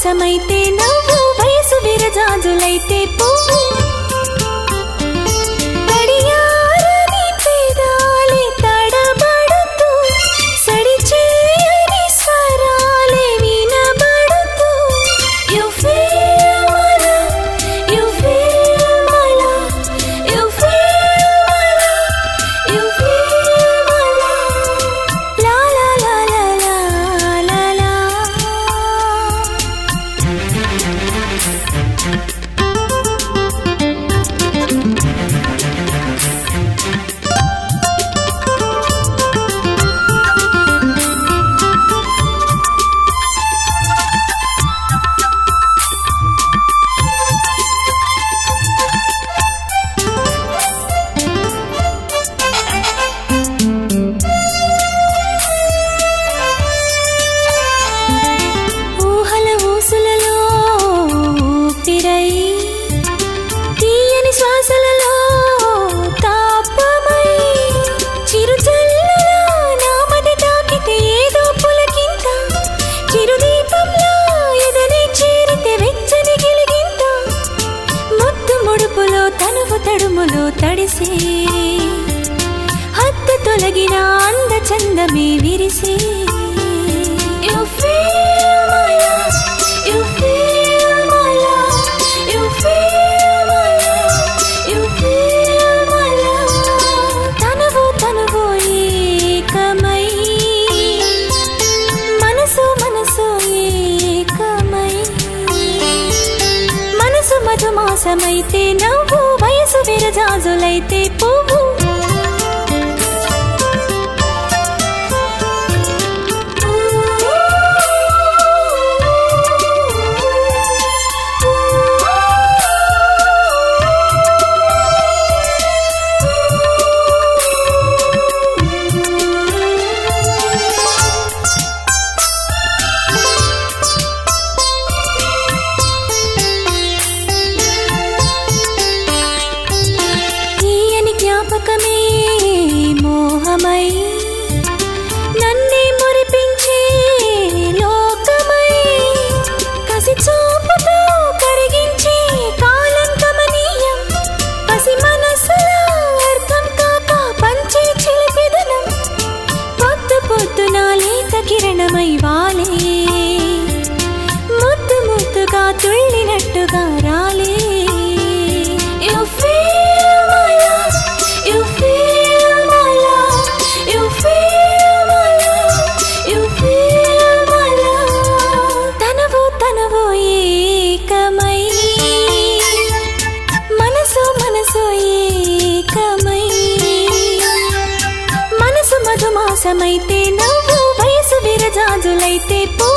మధుమాసమైతే నవ్వు వయసు విరజాజులైతే పువ్వు తడియారని పెదాలే తడబడుతూ సడి చేయని స్వరాలే వినబడుతూ You feel my love, you feel my love, you feel my love, you feel my love. La la la la la la la. ఊహల ఊసులలో ఊపిరై తీయని శ్వాసలలో తాపమై చిరుచల్లులా నామది తాకితే ఏదో పులకింత చిరుదీపంలో ఎదనే చేరితే వెచ్చని గిలిగింత ముద్దు ముడుపులో తనువు తడుములో తడిసే హద్దు తొలగిన అంద చందమే విరిసే You feel my love, you feel my love, you feel my love, you feel my love. తనువు తనువు ఏకమై మనసు మనసు ఏకమై మనసు మధుమాసమైతే నవ్వు వయసు విరజాజులైతే పువ్వు తీయని జ్ఞాపకమే మోహమై నన్నే మురిపించే లోకమై కసి చూపుతో కరిగించే కాలం కమనీయం పసి మనసులో అర్థం కాక పంచే చిలిపిదనం పొద్దు పొద్దున లేత కిరణమై వాలే ముద్దు ముద్దుగా తుళ్ళినట్టుగా రాలే You feel my love, you feel my love, you feel my love, you feel my love. తనవు తనవు ఏకమై మనసు మనసు ఏకమై మనసు మధుమాసమైతే నవ్వు వయసు విరజాజులైతే పో